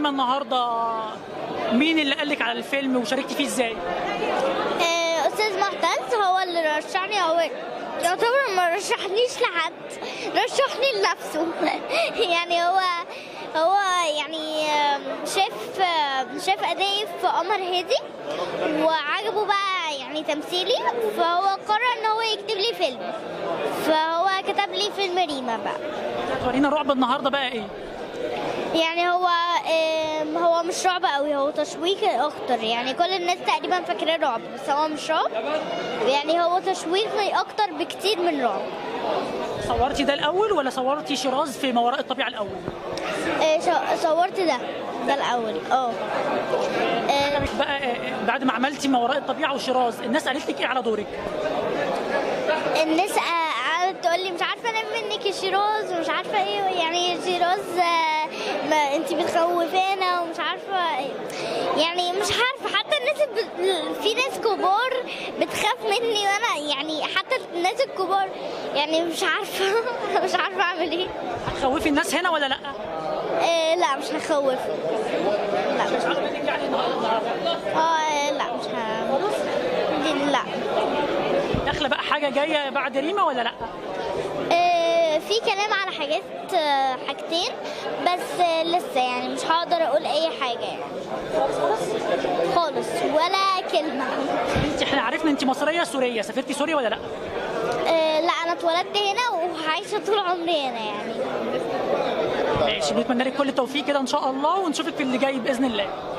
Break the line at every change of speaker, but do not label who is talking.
ريما النهارده مين اللي قال لك على الفيلم وشاركتي فيه ازاي؟
آه، استاذ معتز هو اللي رشحني هو يعتبر ما رشحنيش لحد رشحني لنفسه يعني هو هو يعني آم، شاف آم، شاف ادائي في قمر هادي وعجبه بقى يعني تمثيلي فهو قرر ان هو يكتب لي فيلم فهو كتب لي فيلم ريما بقى
هتورينا رعب النهارده بقى ايه؟
يعني هو آم، هو مش رعب قوي هو تشويق اكتر يعني كل الناس تقريبا فاكراه رعب بس هو مش رعب يعني هو تشويقي اكتر بكتير من رعب
صورتي ده الاول ولا صورتي شيراز في ما وراء الطبيعه الاول؟
آه، شو- صورت ده ده الاول اه آه،
عجبك بقى آه، بعد ما عملتي ما وراء الطبيعه وشيراز الناس قالت لك ايه على دورك؟
الناس آه، قعدت تقول لي مش عارفه انام منك يا شيراز ومش عارفه ايه يعني شيراز آه، ما انت بتخوفانا ومش عارفه إيه. يعني مش عارفه حتى الناس ب... في ناس كبار بتخاف مني وانا يعني حتى الناس الكبار يعني مش عارفه مش عارفه اعمل ايه
هتخوفي الناس هنا ولا لا؟
آه، لا مش هخوف لا مش
عجبتك يعني النهارده
اه لا مش ه... دي لا
داخله بقى حاجه جايه بعد ريما ولا لا؟
آه، في كلام على حاجات آه، حاجتين بس آه، لسه يعني مش هقدر اقول اي حاجه يعني خالص ولا كلمه
انت احنا عرفنا انت مصريه سوريه سافرتي سوريا ولا لا؟
آه، لا انا اتولدت هنا وعايشه طول عمري هنا يعني
ماشي بنتمنى لك كل التوفيق كده ان شاء الله ونشوفك في اللي جاي باذن الله